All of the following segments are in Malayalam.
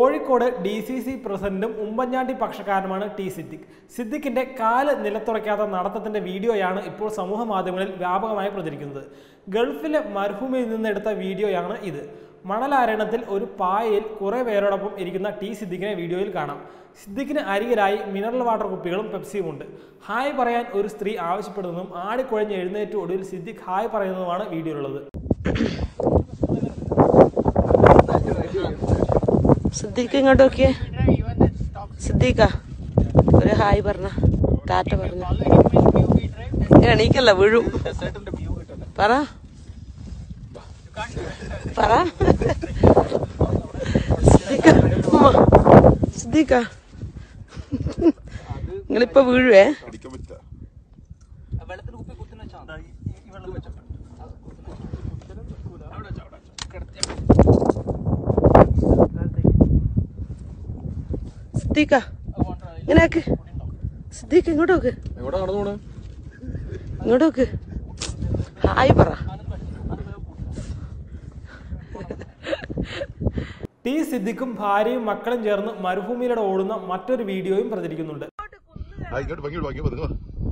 കോഴിക്കോട് ഡി സി സി പ്രസിഡന്റും ഉമ്മൻചാണ്ടി പക്ഷക്കാരനുമാണ് ടി സിദ്ദിഖ് സിദ്ദിഖിന്റെ കാല് നിലത്തുറയ്ക്കാത്ത നടത്തത്തിന്റെ വീഡിയോയാണ് ഇപ്പോൾ സമൂഹ മാധ്യമങ്ങളിൽ വ്യാപകമായി പ്രചരിക്കുന്നത് ഗൾഫിലെ മർഹൂമിൽ നിന്നെടുത്ത വീഡിയോയാണ് ഇത് മണലാരണത്തിൽ ഒരു പായയിൽ കുറെ പേരോടൊപ്പം ഇരിക്കുന്ന ടി സിദ്ദിഖിനെ വീഡിയോയിൽ കാണാം സിദ്ദിഖിന് അരികിലായി മിനറൽ വാട്ടർ കുപ്പികളും പെപ്സിയും ഉണ്ട് ഹായ് പറയാൻ ഒരു സ്ത്രീ ആവശ്യപ്പെടുന്നതും ആടിക്കുഴഞ്ഞ് എഴുന്നേറ്റ് ഒടുവിൽ സിദ്ദിഖ് ഹായ് പറയുന്നതുമാണ് വീഡിയോയിലുള്ളത് സിദ്ദീഖ് ഇങ്ങോട്ട് നോക്കിയേ സിദ്ദീഖ ഒരു ഹായ് പറഞ്ഞ ടാറ്റ പറഞ്ഞ എണീക്കല്ല വീഴും പറ പറ സിദ്ദീഖ ഉമ്മ. സിദ്ദീഖ നിങ്ങളിപ്പൊ വീഴുവേ അടിക്കാൻ പറ്റില്ല സിദ്ദീഖ ഇങ്ങനെ ആക്ക് സിദ്ദീഖ് ഇങ്ങോട്ട് നോക്ക് എവിടെ നടന്നു പോണേ ഇങ്ങോട്ട് നോക്ക് ഹായ് പറ ടി സിദ്ദിഖും ഭാര്യയും മക്കളും ചേർന്ന് മരുഭൂമിയിലൂടെ ഓടുന്ന മറ്റൊരു വീഡിയോയും പ്രചരിക്കുന്നുണ്ട് ആ ഇങ്ങോട്ട് ഭംഗി ഭംഗി പതുങ്ങ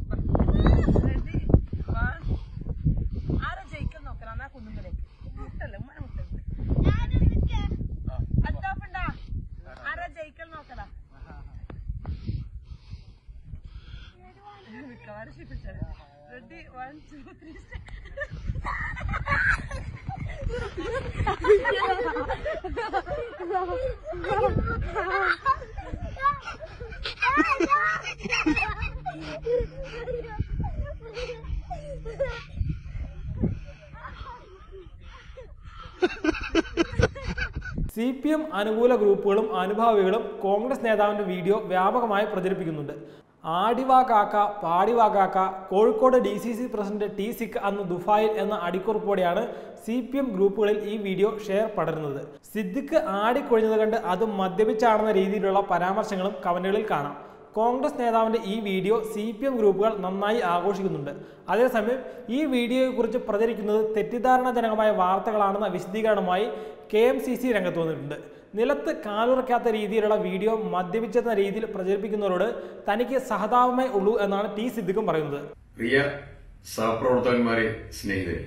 സി പി എം അനുകൂല ഗ്രൂപ്പുകളും അനുഭാവികളും കോൺഗ്രസ് നേതാവിന്റെ വീഡിയോ വ്യാപകമായി പ്രചരിപ്പിക്കുന്നുണ്ട് ആടിവാ കാക്ക പാടിവാ കാക്ക Kozhikode D C C president T സിക്ക് അന്ന് ദുബായിൽ എന്ന അടിക്കുറിപ്പോടെയാണ് സി പി എം ഗ്രൂപ്പുകളിൽ ഈ വീഡിയോ ഷെയർ പടരുന്നത് സിദ്ദിഖ് ആടിക്കൊഴിഞ്ഞത് കണ്ട് അത് മദ്യപിച്ചാണെന്ന രീതിയിലുള്ള പരാമർശങ്ങളും കമന്റുകളിൽ കാണാം കോൺഗ്രസ് നേതാവിന്റെ ഈ വീഡിയോ സി പി എം ഗ്രൂപ്പുകൾ നന്നായി ആഘോഷിക്കുന്നുണ്ട് അതേസമയം ഈ വീഡിയോയെക്കുറിച്ച് പ്രചരിക്കുന്നത് തെറ്റിദ്ധാരണാജനകമായ വാർത്തകളാണെന്ന വിശദീകരണവുമായി കെ എം സി സി രംഗത്ത് വന്നിട്ടുണ്ട് നിലത്ത് കാലുറയ്ക്കാത്ത രീതിയിലുള്ള വീഡിയോ മദ്യപിച്ചെന്ന രീതിയിൽ പ്രചരിപ്പിക്കുന്നവരോട് തനിക്ക് സഹതാപമേ ഉള്ളൂ എന്നാണ് ടി സിദ്ദിഖും പറയുന്നത് പ്രിയ സഹപ്രവർത്തകന്മാരെ സ്നേഹിതരെ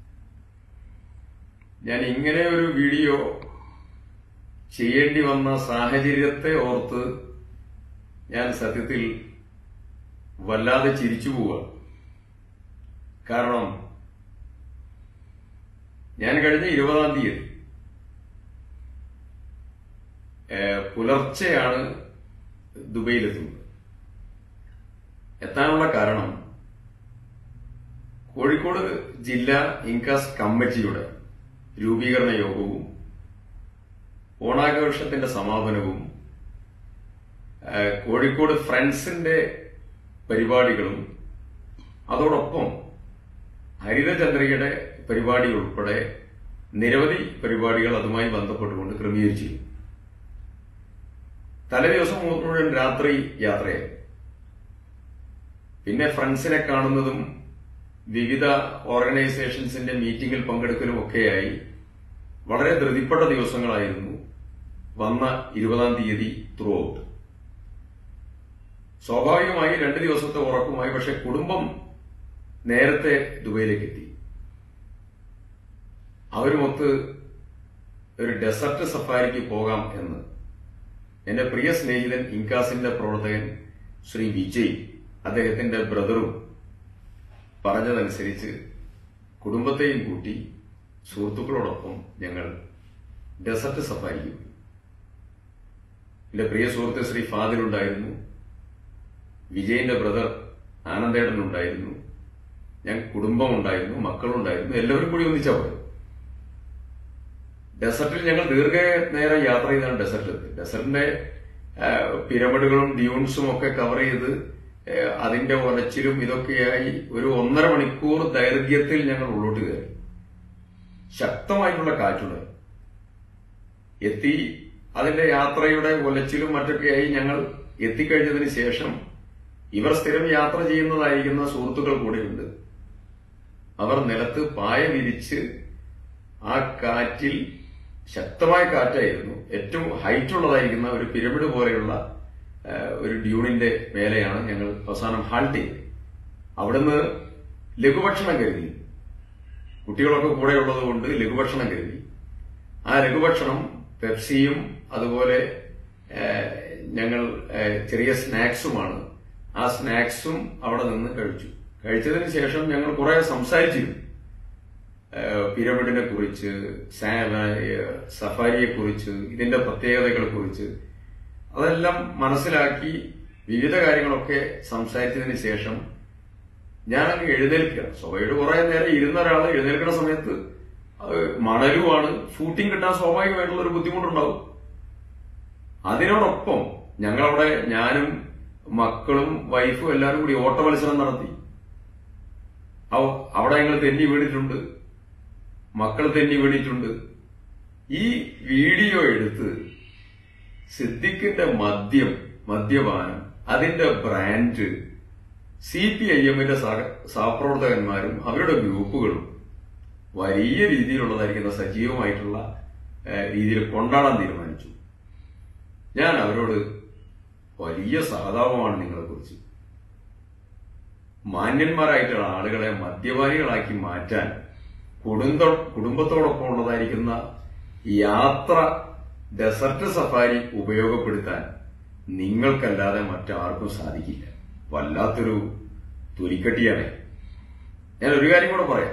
ഞാൻ ഇങ്ങനെ ഒരു വീഡിയോ ചെയ്യേണ്ടി വന്ന സാഹചര്യത്തെ ഓർത്ത് ഞാൻ സത്യത്തിൽ വല്ലാതെ ചിരിച്ചു പോവുക കാരണം ഞാൻ കഴിഞ്ഞ ഇരുപതാം തീയതി ഏഹ്, പുലർച്ചെയാണ് ദുബൈയിലെത്തുന്നത് എത്താനുള്ള കാരണം കോഴിക്കോട് ജില്ലാ ഇൻകാസ് കമ്മിറ്റിയുടെ രൂപീകരണ യോഗവും ഓണാഘോഷത്തിന്റെ സമാപനവും ആ, കോഴിക്കോട് ഫ്രണ്ട്സിന്റെ പരിപാടികളും അതോടൊപ്പം ഹരിതചന്ദ്രികയുടെ പരിപാടി ഉൾപ്പെടെ നിരവധി പരിപാടികൾ അതുമായി ബന്ധപ്പെട്ടുകൊണ്ട് ക്രമീകരിച്ചിരുന്നു തലേദിവസം മുഴുവൻ രാത്രി യാത്രയായി പിന്നെ ഫ്രണ്ട്സിനെ കാണുന്നതും വിവിധ ഓർഗനൈസേഷൻസിന്റെ മീറ്റിംഗിൽ പങ്കെടുക്കലും ഒക്കെയായി വളരെ ധൃതിപ്പെട്ട ദിവസങ്ങളായിരുന്നു വന്ന ഇരുപതാം തീയതി ത്രൂ ഔട്ട് സ്വാഭാവികമായി രണ്ട് ദിവസത്തെ ഉറക്കമായി പക്ഷെ കുടുംബം നേരത്തെ ദുബൈയിലേക്ക് എത്തി അവരുമൊത്ത് ഒരു ഡെസർട്ട് സഫാരിക്ക് പോകാം എന്ന് എന്റെ പ്രിയ സ്നേഹിതൻ ഇൻകാസിന്റെ പ്രവർത്തകൻ ശ്രീ വിജയ് അദ്ദേഹത്തിന്റെ ബ്രദറും പറഞ്ഞതനുസരിച്ച് കുടുംബത്തെയും കൂട്ടി സുഹൃത്തുക്കളോടൊപ്പം ഞങ്ങൾ ഡെസർട്ട് സഫാരിക്ക് പോയി എന്റെ പ്രിയ സുഹൃത്ത് ശ്രീ ഫാദിൽ ഉണ്ടായിരുന്നു വിജയന്റെ ബ്രദർ ആനന്ദേടൻ ഉണ്ടായിരുന്നു ഞാൻ കുടുംബം ഉണ്ടായിരുന്നു മക്കളുണ്ടായിരുന്നു എല്ലാവരും കൂടി ഒന്നിച്ചാ പോയത് ഡെസർട്ടിൽ ഞങ്ങൾ ദീർഘ നേരം യാത്ര ചെയ്താണ് ഡെസർട്ടിലെത്തി ഡെസർട്ടിന്റെ ആ, പിരമിഡുകളും ഡ്യൂൺസും ഒക്കെ കവർ ചെയ്ത് ആ, അതിന്റെ ഒലച്ചിലും ഇതൊക്കെയായി ഒരു ഒന്നര മണിക്കൂർ ദൈർഘ്യത്തിൽ ഞങ്ങൾ ഉള്ളോട്ട് കയറി ശക്തമായിട്ടുള്ള കാറ്റുണ്ട് എത്തി അതിന്റെ യാത്രയുടെ ഒലച്ചിലും മറ്റൊക്കെയായി ഞങ്ങൾ എത്തിക്കഴിഞ്ഞതിന് ശേഷം ഇവർ സ്ഥിരം യാത്ര ചെയ്യുന്നതായിരിക്കുന്ന സുഹൃത്തുക്കൾ കൂടെയുണ്ട് അവർ നിലത്ത് പായ വിരിച്ച് ആ കാറ്റിൽ ശക്തമായ കാറ്റായിരുന്നു ഏറ്റവും ഹൈറ്റ് ഉള്ളതായിരിക്കുന്ന ഒരു പിരമിഡ് പോലെയുള്ള ആ, ഒരു ഡ്യൂണിന്റെ മേലെയാണ് ഞങ്ങൾ അവസാനം ഹാൾട്ട് ചെയ്തത് അവിടുന്ന് ലഘുഭക്ഷണം കരുതി കുട്ടികളൊക്കെ കൂടെ ഉള്ളത് കൊണ്ട് ലഘുഭക്ഷണം കരുതി ആ ലഘുഭക്ഷണം പെപ്സിയും അതുപോലെ ആ, ഞങ്ങൾ ആ, ചെറിയ സ്നാക്സുമാണ് ആ സ്നാക്സും അവിടെ നിന്ന് കഴിച്ചു കഴിച്ചതിന് ശേഷം ഞങ്ങൾ കുറെ സംസാരിച്ചിരുന്നു ഏഹ് പിരമിഡിനെ കുറിച്ച് സഫാരിയെ കുറിച്ച് ഇതിന്റെ പ്രത്യേകതകളെ കുറിച്ച് അതെല്ലാം മനസ്സിലാക്കി വിവിധ കാര്യങ്ങളൊക്കെ സംസാരിച്ചതിന് ശേഷം ഞാൻ അങ്ങ് എഴുന്നേൽക്കുക സ്വഭയുടെ കുറെ നേരം ഇരുന്ന ഒരാൾ എഴുന്നേൽക്കുന്ന സമയത്ത് അത് മണലുമാണ് ഷൂട്ടിംഗ് കിട്ടാൻ സ്വാഭാവികമായിട്ടുള്ള ഒരു ബുദ്ധിമുട്ടുണ്ടാവും അതിനോടൊപ്പം ഞങ്ങളവിടെ ഞാനും മക്കളും വൈഫും എല്ലാവരും കൂടി ഓട്ട മത്സരം നടത്തി അവ- അവിടെ ഞങ്ങൾ തെന്നി വീണിട്ടുണ്ട് മക്കൾ തെന്നി വീണിട്ടുണ്ട് ഈ വീഡിയോ എടുത്ത് സിദ്ദിഖിന്റെ മദ്യം മദ്യപാനം അതിന്റെ ബ്രാൻഡ് സി പി ഐ എമ്മിന്റെ സഹപ്രവർത്തകന്മാരും അവരുടെ ഗ്രൂപ്പുകളും വലിയ രീതിയിലുള്ളതായിരിക്കുന്ന സജീവമായിട്ടുള്ള ഏഹ്, രീതിയിൽ കൊണ്ടാടാൻ തീരുമാനിച്ചു ഞാൻ അവരോട് വലിയ സഹതാപമാണ് നിങ്ങളെ കുറിച്ച് മാന്യന്മാരായിട്ടുള്ള ആളുകളെ മദ്യപാനികളാക്കി മാറ്റാൻ കുടുംബ കുടുംബത്തോടൊപ്പം ഉള്ളതായിരിക്കുന്ന യാത്ര ഡെസർട്ട് സഫാരി ഉപയോഗപ്പെടുത്താൻ നിങ്ങൾക്കല്ലാതെ മറ്റാർക്കും സാധിക്കില്ല വല്ലാത്തൊരു തൊലിക്കട്ടിയാണ് ഞാൻ ഒരു കാര്യം കൂടെ പറയാം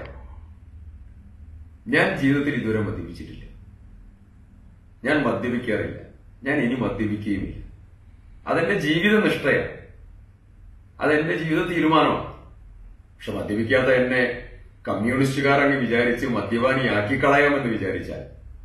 ഞാൻ ജീവിതത്തിൽ ഇതുവരെ മദ്യപിച്ചിട്ടില്ല ഞാൻ മദ്യപിക്കാറില്ല ഞാൻ ഇനി മദ്യപിക്കുകയുമില്ല അതെന്റെ ജീവിത നിഷ്ഠയാണ് അതെന്റെ ജീവിത തീരുമാനമാണ് പക്ഷെ മദ്യപിക്കാത്ത എന്നെ കമ്മ്യൂണിസ്റ്റുകാരങ്ങ് വിചാരിച്ച് മദ്യപാനിയാക്കി കളയാമെന്ന് വിചാരിച്ചാൽ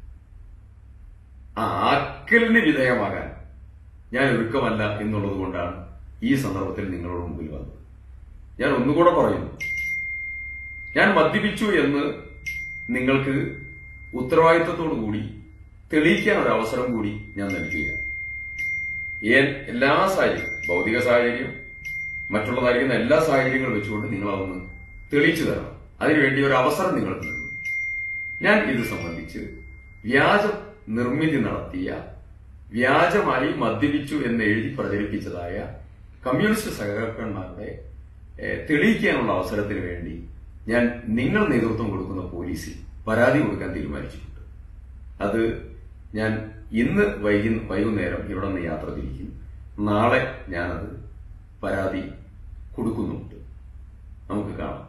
ആ ആക്കലിന് വിധേയമാകാൻ ഞാൻ ഒരുക്കമല്ല എന്നുള്ളത് കൊണ്ടാണ് ഈ സന്ദർഭത്തിൽ നിങ്ങളുടെ മുമ്പിൽ വന്നത് ഞാൻ ഒന്നുകൂടെ പറയുന്നു ഞാൻ മദ്യപിച്ചു എന്ന് നിങ്ങൾക്ക് ഉത്തരവാദിത്തത്തോടു കൂടി തെളിയിക്കാൻ ഒരു അവസരം കൂടി ഞാൻ നൽകുകയാണ് ഏ- എല്ലാ സാഹചര്യം ഭൗതിക സാഹചര്യം മറ്റുള്ളതായിരിക്കുന്ന എല്ലാ സാഹചര്യങ്ങളും വെച്ചുകൊണ്ട് നിങ്ങൾ അതൊന്ന് തെളിയിച്ചു തരണം അതിനുവേണ്ടി ഒരു അവസരം നിങ്ങൾക്ക് നൽകും ഞാൻ ഇത് സംബന്ധിച്ച് വ്യാജ നിർമ്മിതി നടത്തിയ വ്യാജമായി മദ്യപിച്ചു എന്ന് എഴുതി പ്രചരിപ്പിച്ചതായ കമ്മ്യൂണിസ്റ്റ് സഹകരണന്മാരുടെ ഏഹ്, തെളിയിക്കാനുള്ള അവസരത്തിന് വേണ്ടി ഞാൻ നിങ്ങൾ നേതൃത്വം കൊടുക്കുന്ന പോലീസിൽ പരാതി കൊടുക്കാൻ തീരുമാനിച്ചിട്ടുണ്ട് അത് ഞാൻ ഇന്ന് വൈകി വൈകുന്നേരം ഇവിടെ നിന്ന് യാത്ര തിരിക്കും നാളെ ഞാനത് പരാതി കൊടുക്കുന്നുണ്ട് നമുക്ക് കാണാം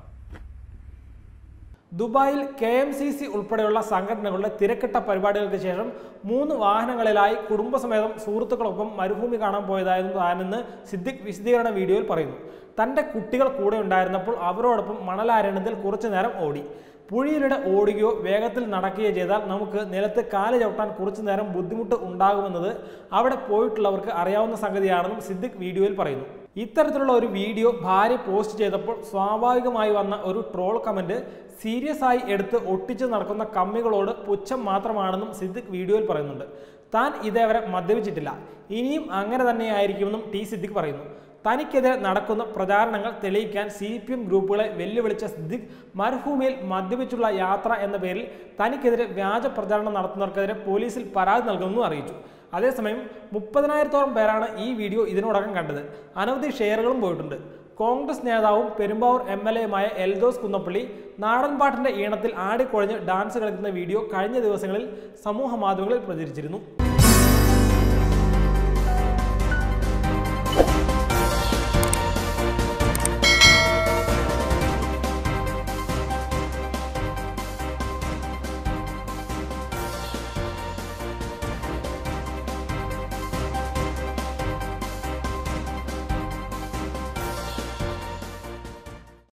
ദുബായിൽ കെ എം സി സി ഉൾപ്പെടെയുള്ള സംഘടനകളുടെ തിരക്കിട്ട പരിപാടികൾക്ക് ശേഷം മൂന്ന് വാഹനങ്ങളിലായി കുടുംബസമേതം സുഹൃത്തുക്കളൊപ്പം മരുഭൂമി കാണാൻ പോയതായിരുന്നു താനെന്ന് സിദ്ദിഖ് വിശദീകരണ വീഡിയോയിൽ പറയുന്നു തൻ്റെ കുട്ടികൾ കൂടെ ഉണ്ടായിരുന്നപ്പോൾ അവരോടൊപ്പം മണലാരണ്യത്തിൽ കുറച്ചു നേരം ഓടി പുഴിയിലൂടെ ഓടുകയോ വേഗത്തിൽ നടക്കുകയോ ചെയ്താൽ നമുക്ക് നിലത്ത് കാല് ചവിട്ടാൻ കുറച്ചു നേരം ബുദ്ധിമുട്ട് ഉണ്ടാകുമെന്നത് അവിടെ പോയിട്ടുള്ളവർക്ക് അറിയാവുന്ന സംഗതിയാണെന്നും സിദ്ദിഖ് വീഡിയോയിൽ പറയുന്നു ഇത്തരത്തിലുള്ള ഒരു വീഡിയോ ഭാര്യ പോസ്റ്റ് ചെയ്തപ്പോൾ സ്വാഭാവികമായി വന്ന ഒരു ട്രോൾ കമന്റ് സീരിയസ് ആയി എടുത്ത് ഒട്ടിച്ച് നടക്കുന്ന കമ്മികളോട് പുച്ഛം മാത്രമാണെന്നും സിദ്ദിഖ് വീഡിയോയിൽ പറയുന്നുണ്ട് താൻ ഇതേവരെ മദ്യപിച്ചിട്ടില്ല ഇനിയും അങ്ങനെ തന്നെയായിരിക്കുമെന്നും ടി സിദ്ദിഖ് പറയുന്നു തനിക്കെതിരെ നടക്കുന്ന പ്രചാരണങ്ങൾ തെളിയിക്കാൻ സി പി എം ഗ്രൂപ്പുകളെ വെല്ലുവിളിച്ച സിദ്ദിഖ് മരുഭൂമിയിൽ മദ്യപിച്ചുള്ള യാത്ര എന്ന പേരിൽ തനിക്കെതിരെ വ്യാജ പ്രചാരണം നടത്തുന്നവർക്കെതിരെ പോലീസിൽ പരാതി നൽകുമെന്നും അറിയിച്ചു അതേസമയം മുപ്പതിനായിരത്തോളം പേരാണ് ഈ വീഡിയോ ഇതിനോടകം കണ്ടത് അനവധി ഷെയറുകളും പോയിട്ടുണ്ട് കോൺഗ്രസ് നേതാവും പെരുമ്പാവൂർ എം എൽ എയുമായ എൽദോസ് കുന്നപ്പള്ളി നാടൻപാട്ടിന്റെ ഈണത്തിൽ ആടിക്കുഴഞ്ഞ് ഡാൻസ് കളിക്കുന്ന വീഡിയോ കഴിഞ്ഞ ദിവസങ്ങളിൽ സമൂഹ മാധ്യമങ്ങളിൽ പ്രചരിച്ചിരുന്നു